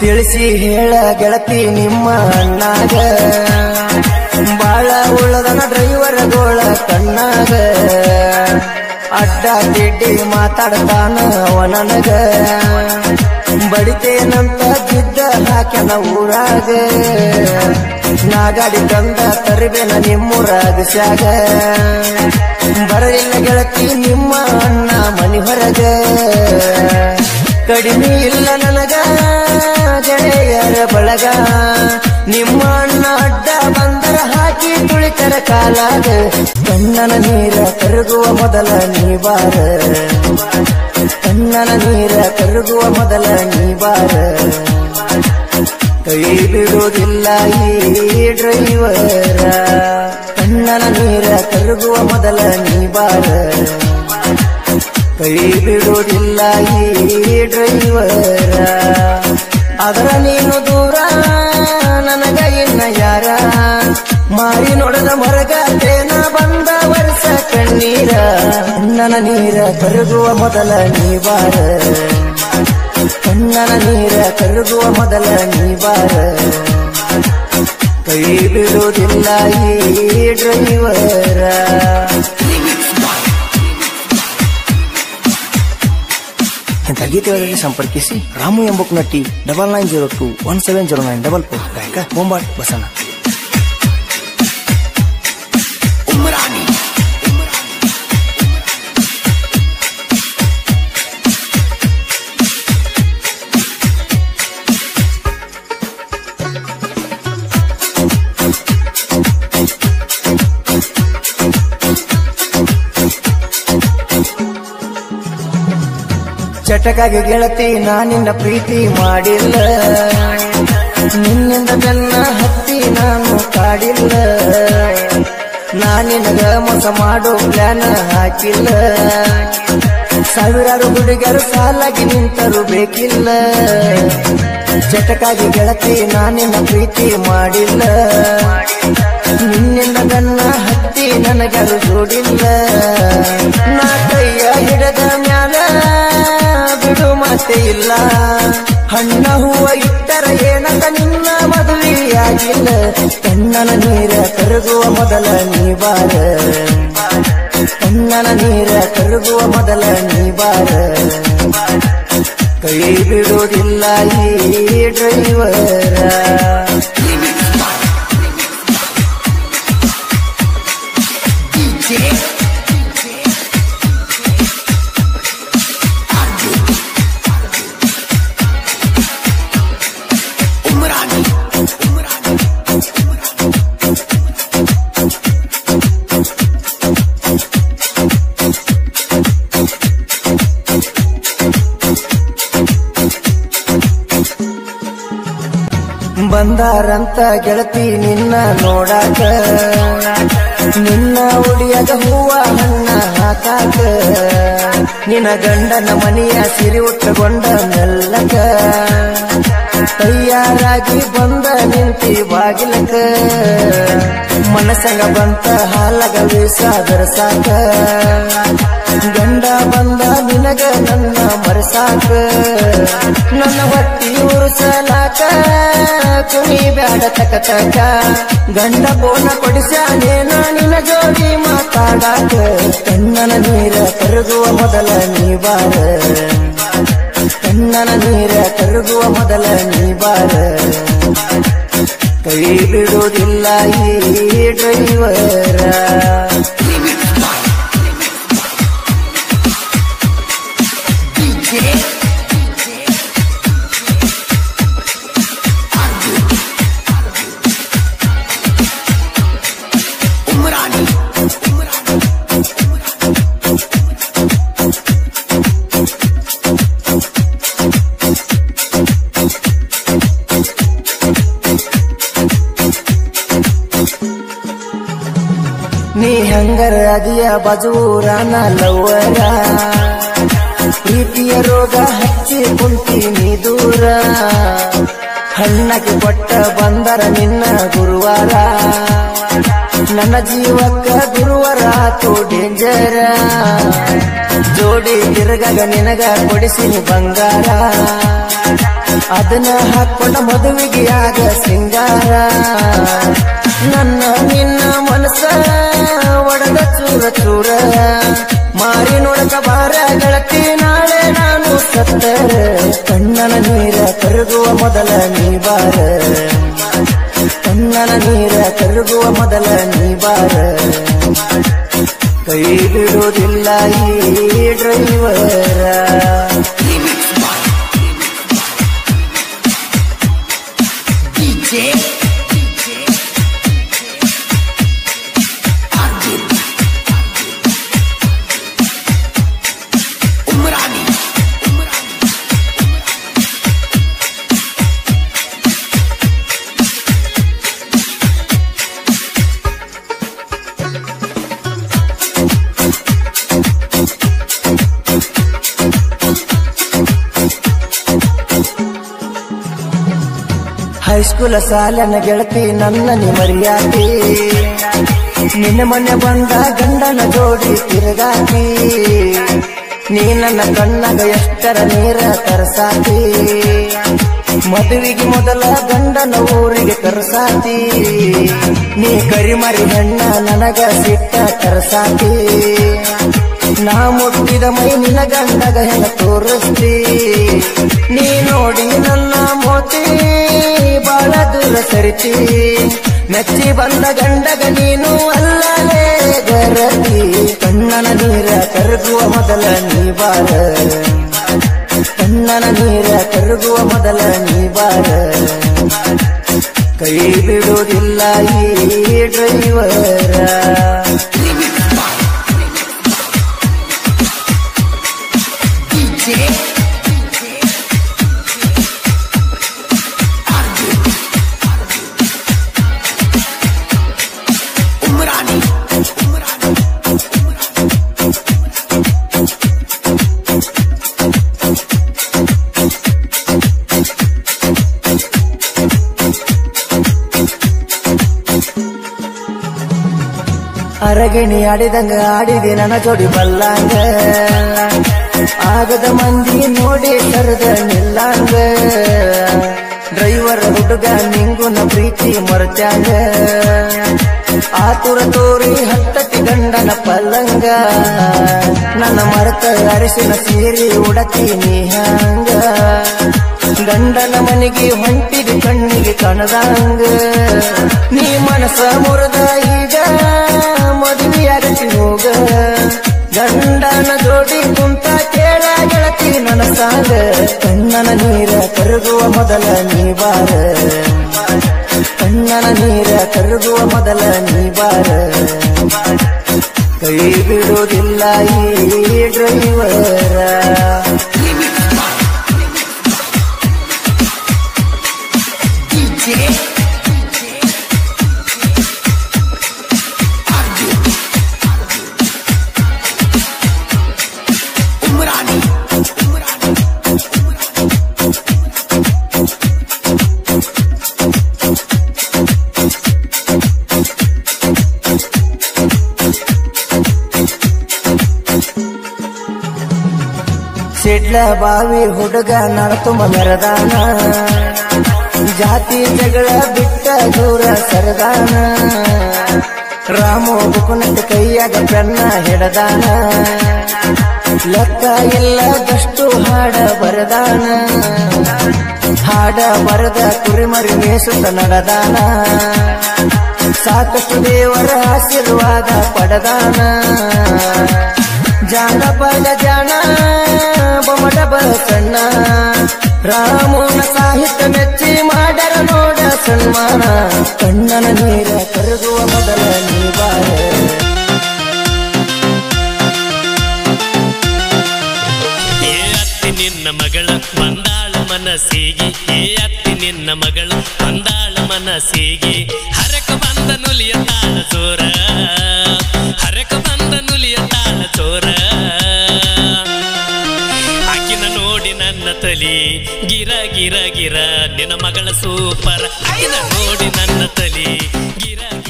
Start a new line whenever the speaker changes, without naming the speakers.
ತಿಳಿಸಿ ಹೇಳ ಗೆಳತಿ ನಿಮ್ಮ ಅಣ್ಣಾಗ ಬಾಳ ಉಳ್ಳದನ ಡ್ರೈವರ್ ಗೋಳ ಕಣ್ಣಾಗ ಅಡ್ಡ ತಿಡ್ಡಿ ಮಾತಾಡ್ತಾನ ಅವ ನನಗ ಬಡಿತೇನಂತ ಜಿದ್ದ ಹಾಕ್ಯನ ಊರಾಗ ನಾ ಗಾಡಿ ತಂದ ತರಿಬೇನ ನಿಮ್ಮೂರಾಗ ಸ್ಯಾಗ ಬರಲಿಲ್ಲ ಗೆಳತಿ ನಿಮ್ಮ ಅಣ್ಣ ಮನಿ ಹೊರಗ ಕಡಿಮೆ ಇಲ್ಲ ನನಗ ಗೆಳೆಯರ ಬಳಗ ನಿಮ್ಮ ಅಣ್ಣ ಅಡ್ಡ ಬಂದರ ಹಾಕಿ ತುಳಿತರ ಕಾಲಾಗ ಕಣ್ಣನ ನೀರ ಕರಗುವ ಮೊದಲ ನೀ ಬಾರ ಕಣ್ಣನ ನೀರ ಕರಗುವ ಮೊದಲ ನೀ ಬಾರ ಕೈ ಬಿಡುವುದಿಲ್ಲ ಈ ಡ್ರೈವರ ಕಣ್ಣನ ನೀರ ಕರಗುವ ಮೊದಲ ನೀ ಬಾರ ಕೈ ಬಿಡುವುದಿಲ್ಲ ಈ ಡ್ರೈವರ ಅದರ ನೀನು ದೂರ ನನಗ ಇನ್ನ ಯಾರ ಮಾರಿ ನೋಡದ ಮರಗ ತೇನ ಬಂದ ವರ್ಷ ಕಣ್ಣೀರ ಕಣ್ಣನ ನೀರ ಕರಗುವ ಮೊದಲ ನೀ ಬಾರ ಕಣ್ಣನ ನೀರ ಕರಗುವ ಮೊದಲ ನೀ ಬಾರ ಕೈ ಬಿಡುವುದಿಲ್ಲ ಈ ಡ್ರೈವರ ಇಂಥ ಗೀತೆಗಳಲ್ಲಿ ಸಂಪರ್ಕಿಸಿ ರಾಮು ಎಂಬಕ್ ನಟಿ double nine zero two one seven zero nine double four ಗಾಯಕ ಬೊಂಬಾಟ್ ಬಸಣ್ಣ ಚಟಕಾಗಿ ಗೆಳತಿ ನಾನಿನ್ನ ಪ್ರೀತಿ ಮಾಡಿಲ್ಲ ನಿನ್ನಿಂದ ಬೆನ್ನ ಹತ್ತಿ ನಾನು ಕಾಡಿಲ್ಲ ನಾನಿನಗ ಮೋಸ ಮಾಡೋ ಪ್ಲಾನ್ ಹಾಕಿಲ್ಲ ಸಾವಿರಾರು ಹುಡುಗರು ಸಾಲಾಗಿ ನಿಂತರು ಬೇಕಿಲ್ಲ ಚಟಕಾಗಿ ಗೆಳತಿ ನಾನಿನ್ನ ಪ್ರೀತಿ ಮಾಡಿಲ್ಲ ನಿನ್ನಿಂದ ನನ್ನ ಹತ್ತಿ ನನಗರು ಜೋಡಿಲ್ಲ ನಾ ಕೈಯ ಹಿಡದ ಮ್ಯಾಲ ಬಿಡು ಮತ್ತೆ ಇಲ್ಲ ಹಣ್ಣ ಹೂವ ಇಟ್ಟರ ಏನಂತ ನಿನ್ನ ಮದುವೆಯಾಗಿಲ್ಲ ಕಣ್ಣನ ನೀರ ಕರಗುವ ಮೊದಲ ನೀ ಬಾರ ಕಣ್ಣನ ನೀರ ಕರಗುವ ಮೊದಲ ನೀ ಬಾರ ಕೈ ಬಿಡುವುದಿಲ್ಲ ಈ ಡ್ರೈವರ ಬಂದಾರಂತ ಗೆಳತಿ ನಿನ್ನ ನೋಡಾಕ ನಿನ್ನ ಉಡಿಯದ ಹೂವ ಹಣ್ಣ ಹಾಕಾಕ ನಿನ್ನ ಗಂಡನ ಮನೆಯ ಸಿರಿ ಉಟ್ಟುಕೊಂಡ ಮೆಲ್ಲಕ ತಯಾರಾಗಿ ಬಂದ ನಿಂತಿ ಬಾಗಿಲಕ ಮನಸಂಗ ಬಂತ ಹಾಲಗ ವೀಸಾದರ ಸಾಕ ಗಂಡ ಬಂದ ನಿನಗ ನನ್ನ ಮರಸಾಕ ನನ್ನ ಹೊಟ್ಟಿ ಉರುಸಲಾಕ ಕುಣಿ ಬ್ಯಾಡ ತಕ ತಕ ಗಂಡ ಬೋನ ಕೊಡಿಸ್ಯಾನೇನ ನಿನ್ನ ಜೋಡಿ ಮಾತಾಡಾಕ ಕಣ್ಣನ ನೀರ ಕರಗುವ ಮೊದಲ ನೀ ಬಾರ ಕಣ್ಣನ ನೀರ ಕರಗುವ ಮೊದಲ ನೀ ಬಾರ ಕೈ ಬಿಡುವುದಿಲ್ಲ ಈ ಡ್ರೈವರ ನೀ ಹಂಗರ ಅದಿಯ ಬಜೂರನ ಲವ್ವರ ಪ್ರೀತಿಯ ರೋಗ ಹಚ್ಚಿ ಕುಂತೀನಿ ದೂರ ಹಣ್ಣಕ್ಕೆ ಕೊಟ್ಟ ಬಂದರ ನಿನ್ನ ಗುರುವಾರ ನನ್ನ ಜೀವಕ್ಕ ಗುರುವಾರ ಆತು ಡೇಂಜರ ಜೋಡಿ ತಿರುಗಗ ನಿನಗ ಕೊಡಿಸಿನಿ ಬಂಗಾರ ಅದನ್ನ ಹಾಕೊಂಡ ಮದುವೆಗೆ ಆಗ ಸಿಂಗಾರ ನನ್ನ ನಿನ್ನ ಮನಸ್ಸ ಒಡದ ಚೂರ ಚೂರ ಮಾರಿ ನೋಡಕ ಬಾರ ಗೆಳತಿ ನಾಳೆ ನಾನು ಸತ್ತರ ಕಣ್ಣನ ನೀರ ಕರಗುವ ಮೊದಲ ನೀ ಬಾರ ಕಣ್ಣನ ನೀರ ಕರಗುವ ಮೊದಲ ನೀ ಬಾರ ಕೈ ಬಿಡುವುದಿಲ್ಲ ಈ ಡ್ರೈವರ ಹೈಸ್ಕೂಲ ಸಾಲನ ಗೆಳತಿ ನನ್ನ ಮರ್ಯಾತಿ ನಿನ್ನ ಮನೆ ಬಂದ ಗಂಡನ ಜೋಡಿ ತಿರುಗಾತಿ ನೀ ನನ್ನ ಕಣ್ಣಗ ಎಷ್ಟರ ನೀರ ತರಸಾತಿ ಮದುವೆಗೆ ಮೊದಲ ಗಂಡನ ಊರಿಗೆ ಕರಸಾತಿ ನೀ ಕರಿಮರಿ ಹೆಣ್ಣ ನನಗ ಸಿಟ್ಟ ತರಸಾತಿ ನಾ ಮುಟ್ಟಿದ ಮೈ ನಿನ್ನ ಗಂಡಗ ಹೆಣ ತೋರಿಸ್ತಿ ನೀ ನೋಡಿ ನನ್ನ ಮೋತಿ ಬಾಳ ದೂರ ಸರಿತಿ ಮೆಚ್ಚಿ ಬಂದ ಗಂಡಗ ನೀನು ಅಲ್ಲಲೇ ಗರತಿ ಕಣ್ಣನ ನೀರ ಕರಗುವ ಮೊದಲ ನೀ ಬಾರ ಕಣ್ಣನ ನೀರ ಕರಗುವ ಮೊದಲ ನೀ ಬಾರ ಕೈ ಬಿಡುವುದಿಲ್ಲ ಈ ಡ್ರೈವರ ಅರಗಿಣಿ ಆಡಿದಂಗ ಆಡಿದೆ ನನ್ನ ಜೋಡಿ ಬಲ್ಲಾಂಗ ಆಗದ ಮಂದಿ ನೋಡಿ ಕರೆದ ನಿಲ್ಲಾಂಗ ಡ್ರೈವರ್ ಹುಡುಗ ನಿಂಗುನ ಪ್ರೀತಿ ಮರ್ತ್ಯಾಂಗ ಆತುರ ತೋರಿ ಹತ್ತತಿ ಗಂಡನ ಪಲ್ಲಂಗ ನನ್ನ ಮರತ ಅರಿಸಿನ ಸೀರಿ ಉಡತೀನಿ ಹಂಗ ಗಂಡನ ಮನೆಗೆ ಹೊಂಟಿಗೆ ಕಣ್ಣಿಗೆ ಕಣದಂಗ ನೀ ಮನಸ ಮುರಿದ ಈಗ ಮದುವೆಯಾಗತಿ ಹೋಗ ಗಂಡನ ಜೋಡಿ ಕುಂತ ಕೇಳ ಗೆಳತಿ ನನ್ನ ಸಾಗ ಕಣ್ಣನ ನೀರ ಕರಗುವ ಮೊದಲ ನೀ ಬಾರ ಕಣ್ಣನ ನೀರ ಕರಗುವ ಮೊದಲ ನೀ ಬಾರ ಕೈ ಬಿಡುವುದಿಲ್ಲ ಈ ಡ್ರೈವರ ಸಿಡ್ಲ ಬಾವಿ ಹುಡುಗ ನಡತುಮ ಮೆರದಾನ ಜಾತಿ ಜಗಳ ಬಿಟ್ಟ ದೂರ ಸರದಾನ ರಾಮು ಬುಕುನದ ಕೈಯಾಗ ಪೆನ್ನ ಹಿಡದಾನ ಲೆಕ್ಕ ಇಲ್ಲದಷ್ಟು ಹಾಡ ಬರದಾನ ಹಾಡ ಬರದ ಕುರಿಮರಿ ಮೇಸುತ್ತ ನಡೆದಾನ ಸಾಕಷ್ಟು ದೇವರ ಆಶೀರ್ವಾದ ಪಡೆದಾನ ಜಾನಪದ ಜನ ಬೊಮಡ ಬಸಣ್ಣ ರಾಮನ ಸಾಹಿತ್ಯ ಮೆಚ್ಚಿ ಮಾಡರ ನೋಡ ಸನ್ಮಾನ ಕಣ್ಣನ ನೀರ ಕರಗುವ ಮೊದಲ ನೀವಾರ
ಏ ಅತ್ತಿ ನಿನ್ನ ಮಗಳ ಮಂದಾಳ ಮನಸ್ಸಿಗೆ ಏ ಅತ್ತಿ ನಿನ್ನ ಮಗಳ ಮಂದಾಳ ಮನಸ್ಸಿಗೆ ಹರಕ ಬಂದ ನುಲಿಯ ತಾಳ ಚೋರ ಹರಕ ಬಂದ ನುಲಿಯ ತಾಳ ಚೋರ ಆಕಿನ ನೋಡಿ ನನ್ನ ತಲಿ ಗಿರ ಗಿರ ಗಿರ ನಿನ್ನ ಮಗಳ ಸೂಪರ್ ಆಕಿನ ನೋಡಿ ನನ್ನ ತಲಿ ಗಿರ